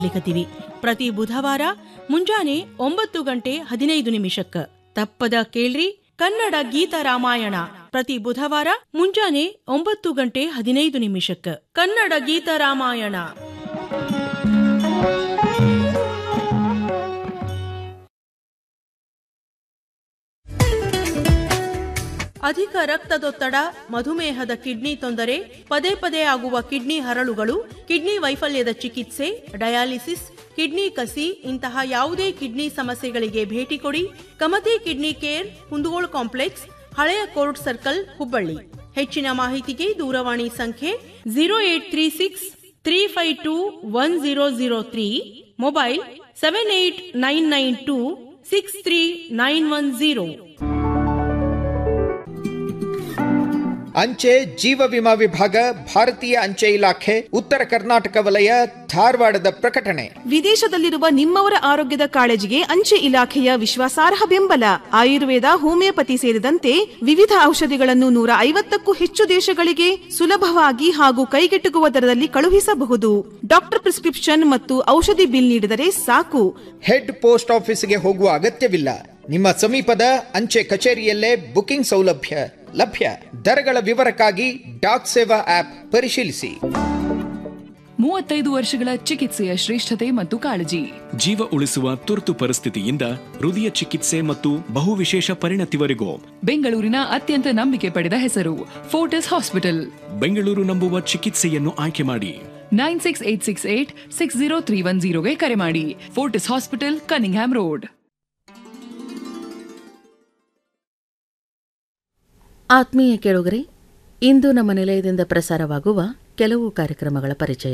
ಲಿಖತಿವಿ ಪ್ರತಿ ಬುಧವಾರ ಮುಂಜಾನೆ ಒಂಬತ್ತು ಗಂಟೆ ಹದಿನೈದು ನಿಮಿಷಕ್ಕ ತಪ್ಪದ ಕೇಳ್ರಿ ಕನ್ನಡ ಗೀತ ರಾಮಾಯಣ ಪ್ರತಿ ಬುಧವಾರ ಮುಂಜಾನೆ ಒಂಬತ್ತು ಗಂಟೆ ಹದಿನೈದು ನಿಮಿಷಕ್ಕ ಕನ್ನಡ ಗೀತ ರಾಮಾಯಣ ಅಧಿಕ ರಕ್ತದೊತ್ತಡ ಮಧುಮೇಹದ ಕಿಡ್ನಿ ತೊಂದರೆ ಪದೇ ಪದೇ ಆಗುವ ಕಿಡ್ನಿ ಹರಳುಗಳು ಕಿಡ್ನಿ ವೈಫಲ್ಯದ ಚಿಕಿತ್ಸೆ ಡಯಾಲಿಸಿಸ್ ಕಿಡ್ನಿ ಕಸಿ ಇಂತಹ ಯಾವುದೇ ಕಿಡ್ನಿ ಸಮಸ್ಯೆಗಳಿಗೆ ಭೇಟಿ ಕೊಡಿ Kamati kidney care Kundagol complex ಹಳೆಯ ಕೋರ್ಟ್ ಸರ್ಕಲ್ ಹುಬ್ಬಳ್ಳಿ ಹೆಚ್ಚಿನ ಮಾಹಿತಿಗೆ ದೂರವಾಣಿ ಸಂಖ್ಯೆ zero eight three six three five two one zero zero three mobile seven eight nine nine two six three nine one zero ಅಂಚೆ ಜೀವ ವಿಮಾ ವಿಭಾಗ ಭಾರತೀಯ ಅಂಚೆ ಇಲಾಖೆ ಉತ್ತರ ಕರ್ನಾಟಕ ವಲಯ ಧಾರವಾಡದ ಪ್ರಕಟಣೆ ವಿದೇಶದಲ್ಲಿರುವ ನಿಮ್ಮವರ ಆರೋಗ್ಯದ ಕಾಳಜಿಗೆ ಅಂಚೆ ಇಲಾಖೆಯ ವಿಶ್ವಾಸಾರ್ಹ ಬೆಂಬಲ ಆಯುರ್ವೇದ ಹೋಮಿಯೋಪತಿ ಸೇರಿದಂತೆ ವಿವಿಧ ಔಷಧಿಗಳನ್ನು ನೂರ ಐವತ್ತಕ್ಕೂ ಹೆಚ್ಚು ದೇಶಗಳಿಗೆ ಸುಲಭವಾಗಿ ಹಾಗೂ ಕೈಗೆಟುಕುವ ದರದಲ್ಲಿ ಕಳುಹಿಸಬಹುದು ಡಾಕ್ಟರ್ ಪ್ರಿಸ್ಕ್ರಿಪ್ಷನ್ ಮತ್ತು ಔಷಧಿ ಬಿಲ್ ನೀಡಿದರೆ ಸಾಕು ಹೆಡ್ ಪೋಸ್ಟ್ ಆಫೀಸ್ಗೆ ಹೋಗುವ ಅಗತ್ಯವಿಲ್ಲ ನಿಮ್ಮ ಸಮೀಪದ ಅಂಚೆ ಕಚೇರಿಯಲ್ಲೇ ಬುಕಿಂಗ್ ಸೌಲಭ್ಯ ಲಭ್ಯ ದರಗಳ ವಿವರಕ್ಕಾಗಿ ಡಾಕ್ ಸೇವಾ ಆಪ್ ಪರಿಶೀಲಿಸಿ ಮೂವತ್ತೈದು ವರ್ಷಗಳ ಚಿಕಿತ್ಸೆಯ ಶ್ರೇಷ್ಠತೆ ಮತ್ತು ಕಾಳಜಿ ಜೀವ ಉಳಿಸುವ ತುರ್ತು ಪರಿಸ್ಥಿತಿಯಿಂದ ಹೃದಯ ಚಿಕಿತ್ಸೆ ಮತ್ತು ಬಹುವಿಶೇಷ ಪರಿಣತಿವರೆಗೂ ಬೆಂಗಳೂರಿನ ಅತ್ಯಂತ ನಂಬಿಕೆ ಪಡೆದ ಹೆಸರು ಫೋರ್ಟಿಸ್ ಹಾಸ್ಪಿಟಲ್ ಬೆಂಗಳೂರು ನಂಬುವ ಚಿಕಿತ್ಸೆಯನ್ನು ಆಯ್ಕೆ ಮಾಡಿ nine six eight six eight six zero three one ಜೀರೋಗೆ ಕರೆ ಮಾಡಿ ಫೋರ್ಟಿಸ್ ಹಾಸ್ಪಿಟಲ್ ಕನಿಂಗ್ಹ್ಯಾಮ್ ರೋಡ್ ಆತ್ಮೀಯ ಕೇಳುಗರೆ ಇಂದು ನಮ್ಮ ನಿಲಯದಿಂದ ಪ್ರಸಾರವಾಗುವ ಕೆಲವು ಕಾರ್ಯಕ್ರಮಗಳ ಪರಿಚಯ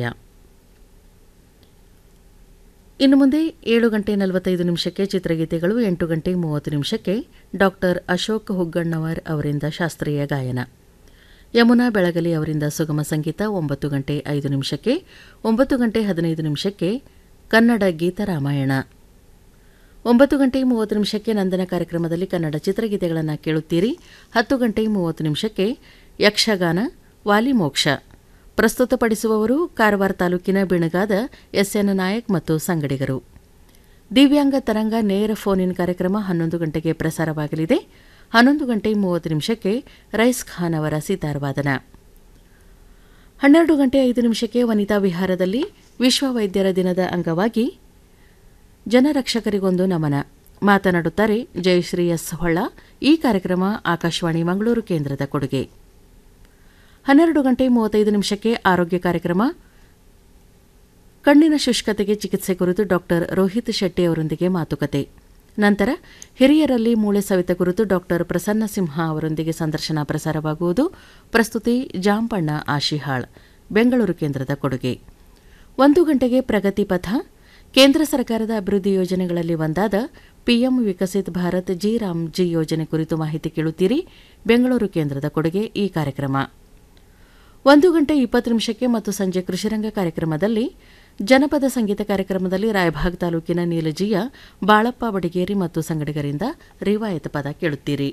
ಇನ್ನು ಮುಂದೆ ಏಳು ಗಂಟೆ ನಲವತ್ತೈದು ನಿಮಿಷಕ್ಕೆ ಚಿತ್ರಗೀತೆಗಳು ಎಂಟು ಗಂಟೆ ಮೂವತ್ತು ನಿಮಿಷಕ್ಕೆ ಡಾಕ್ಟರ್ ಅಶೋಕ್ ಹುಗ್ಗಣ್ಣವರ್ ಅವರಿಂದ ಶಾಸ್ತ್ರೀಯ ಗಾಯನ ಯಮುನಾ ಬೆಳಗಲಿ ಅವರಿಂದ ಸುಗಮ ಸಂಗೀತ ಒಂಬತ್ತು ಗಂಟೆ ಐದು ನಿಮಿಷಕ್ಕೆ ಒಂಬತ್ತು ಗಂಟೆ ಹದಿನೈದು ನಿಮಿಷಕ್ಕೆ ಕನ್ನಡ ಗೀತ ರಾಮಾಯಣ ಒಂಬತ್ತು ಗಂಟೆ ಮೂವತ್ತು ನಿಮಿಷಕ್ಕೆ ನಂದನ ಕಾರ್ಯಕ್ರಮದಲ್ಲಿ ಕನ್ನಡ ಚಿತ್ರಗೀತೆಗಳನ್ನು ಕೇಳುತ್ತೀರಿ ಹತ್ತು ಗಂಟೆ ಮೂವತ್ತು ನಿಮಿಷಕ್ಕೆ ಯಕ್ಷಗಾನ ವಾಲಿಮೋಕ್ಷ ಪ್ರಸ್ತುತಪಡಿಸುವವರು ಕಾರವಾರ ತಾಲೂಕಿನ ಬಿಣಗಾದ ಎಸ್ಎನ್ ನಾಯಕ್ ಮತ್ತು ಸಂಗಡಿಗರು ದಿವ್ಯಾಂಗ ತರಂಗ ನೇರ ಫೋನ್ ಇನ್ ಕಾರ್ಯಕ್ರಮ ಹನ್ನೊಂದು ಗಂಟೆಗೆ ಪ್ರಸಾರವಾಗಲಿದೆ ಹನ್ನೊಂದು ಗಂಟೆ ಮೂವತ್ತು ನಿಮಿಷಕ್ಕೆ ರೈಸ್ ಖಾನ್ ಅವರ ಸಿತಾರ್ವಾದನ ಹನ್ನೆರಡು ಗಂಟೆ ಐದು ನಿಮಿಷಕ್ಕೆ ವನಿತಾ ವಿಹಾರದಲ್ಲಿ ವಿಶ್ವ ವೈದ್ಯರ ದಿನದ ಅಂಗವಾಗಿ ಜನರಕ್ಷಕರಿಗೊಂದು ನಮನ ಮಾತನಾಡುತ್ತಾರೆ ಜಯಶ್ರೀ ಎಸ್ ಹೊಳ್ಳ ಈ ಕಾರ್ಯಕ್ರಮ ಆಕಾಶವಾಣಿ ಮಂಗಳೂರು ಕೇಂದ್ರದ ಕೊಡುಗೆ ಹನ್ನೆರಡು ಗಂಟೆ ಮೂವತ್ತೈದು ನಿಮಿಷಕ್ಕೆ ಆರೋಗ್ಯ ಕಾರ್ಯಕ್ರಮ ಕಣ್ಣಿನ ಶುಷ್ಕತೆಗೆ ಚಿಕಿತ್ಸೆ ಕುರಿತು ಡಾಕ್ಟರ್ ರೋಹಿತ್ ಶೆಟ್ಟಿ ಅವರೊಂದಿಗೆ ಮಾತುಕತೆ ನಂತರ ಹಿರಿಯರಲ್ಲಿ ಮೂಳೆ ಸವಿತ ಕುರಿತು ಡಾಕ್ಟರ್ ಪ್ರಸನ್ನ ಸಿಂಹ ಅವರೊಂದಿಗೆ ಸಂದರ್ಶನ ಪ್ರಸಾರವಾಗುವುದು ಪ್ರಸ್ತುತಿ ಜಾಂಪಣ್ಣ ಆಶಿಹಾಳ್ ಬೆಂಗಳೂರು ಕೇಂದ್ರದ ಕೊಡುಗೆ ಒಂದು ಗಂಟೆಗೆ ಪ್ರಗತಿ ಪಥ ಕೇಂದ್ರ ಸರ್ಕಾರದ ಅಭಿವೃದ್ಧಿ ಯೋಜನೆಗಳಲ್ಲಿ ಒಂದಾದ PM Viksit Bharat G Ram G ಯೋಜನೆ ಕುರಿತು ಮಾಹಿತಿ ಕೇಳುತ್ತೀರಿ ಬೆಂಗಳೂರು ಕೇಂದ್ರದ ಕೊಡುಗೆ ಈ ಕಾರ್ಯಕ್ರಮ ಒಂದು ಗಂಟೆ ಇಪ್ಪತ್ತು ನಿಮಿಷಕ್ಕೆ ಮತ್ತು ಸಂಜೆ ಕೃಷಿರಂಗ ಕಾರ್ಯಕ್ರಮದಲ್ಲಿ ಜನಪದ ಸಂಗೀತ ಕಾರ್ಯಕ್ರಮದಲ್ಲಿ ರಾಯಭಾಗ್ ತಾಲೂಕಿನ ನೀಲಜಿಯ ಬಾಳಪ್ಪ ಬಡಿಗೇರಿ ಮತ್ತು ಸಂಗಡಿಗರಿಂದ ರಿವಾಯತ್ ಪದ ಕೇಳುತ್ತೀರಿ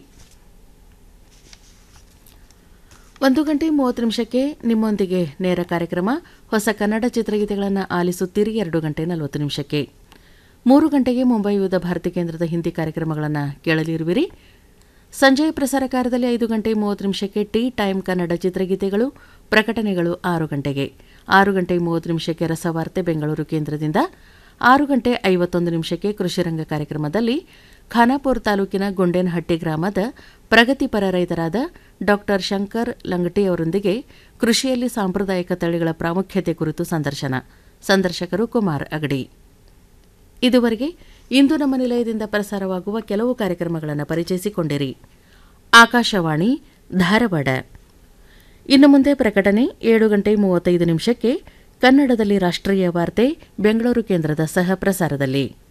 ಒಂದು ಗಂಟೆ ಮೂವತ್ತು ನಿಮಿಷಕ್ಕೆ ನಿಮ್ಮೊಂದಿಗೆ ನೇರ ಕಾರ್ಯಕ್ರಮ ಹೊಸ ಕನ್ನಡ ಚಿತ್ರಗೀತೆಗಳನ್ನು ಆಲಿಸುತ್ತೀರಿ ಎರಡು ಗಂಟೆ ನಲವತ್ತು ನಿಮಿಷಕ್ಕೆ ಮೂರು ಗಂಟೆಗೆ ಮುಂಬೈ ವಿವಿಧ ಭಾರತಿ ಕೇಂದ್ರದ ಹಿಂದಿ ಕಾರ್ಯಕ್ರಮಗಳನ್ನು ಕೇಳಲಿರುವಿರಿ ಸಂಜೆಯ ಪ್ರಸಾರ ಕಾರ್ಯದಲ್ಲಿ ಐದು ಗಂಟೆ ಮೂವತ್ತು ನಿಮಿಷಕ್ಕೆ ಟೀ ಟೈಮ್ ಕನ್ನಡ ಚಿತ್ರಗೀತೆಗಳು ಪ್ರಕಟಣೆಗಳು ಆರು ಗಂಟೆಗೆ ಆರು ಗಂಟೆ ಮೂವತ್ತು ನಿಮಿಷಕ್ಕೆ ರಸವಾರ್ತೆ ಬೆಂಗಳೂರು ಕೇಂದ್ರದಿಂದ ಆರು ಗಂಟೆ ಐವತ್ತೊಂದು ನಿಮಿಷಕ್ಕೆ ಕೃಷಿರಂಗ ಕಾರ್ಯಕ್ರಮದಲ್ಲಿ ಖಾನಾಪುರ ತಾಲೂಕಿನ ಗುಂಡೇನಹಟ್ಟಿ ಗ್ರಾಮದ ಪ್ರಗತಿಪರ ರೈತರಾದ ಡಾಕ್ಟರ್ ಶಂಕರ್ ಲಂಗಟಿ ಅವರೊಂದಿಗೆ ಕೃಷಿಯಲ್ಲಿ ಸಾಂಪ್ರದಾಯಿಕ ತಳಿಗಳ ಪ್ರಾಮುಖ್ಯತೆ ಕುರಿತು ಸಂದರ್ಶನ ಸಂದರ್ಶಕರು ಕುಮಾರ್ ಅಗಡಿ ಇದುವರೆಗೆ ಇಂದು ನಮ್ಮ ನಿಲಯದಿಂದ ಪ್ರಸಾರವಾಗುವ ಕೆಲವು ಕಾರ್ಯಕ್ರಮಗಳನ್ನು ಪರಿಚಯಿಸಿಕೊಂಡಿರಿ ಆಕಾಶವಾಣಿ ಧಾರವಾಡ ಇನ್ನು ಮುಂದೆ ಪ್ರಕಟಣೆ ಏಳು ಗಂಟೆ ಮೂವತ್ತೈದು ನಿಮಿಷಕ್ಕೆ ಕನ್ನಡದಲ್ಲಿ ರಾಷ್ಟ್ರೀಯ ವಾರ್ತೆ ಬೆಂಗಳೂರು ಕೇಂದ್ರದ ಸಹ ಪ್ರಸಾರದಲ್ಲಿ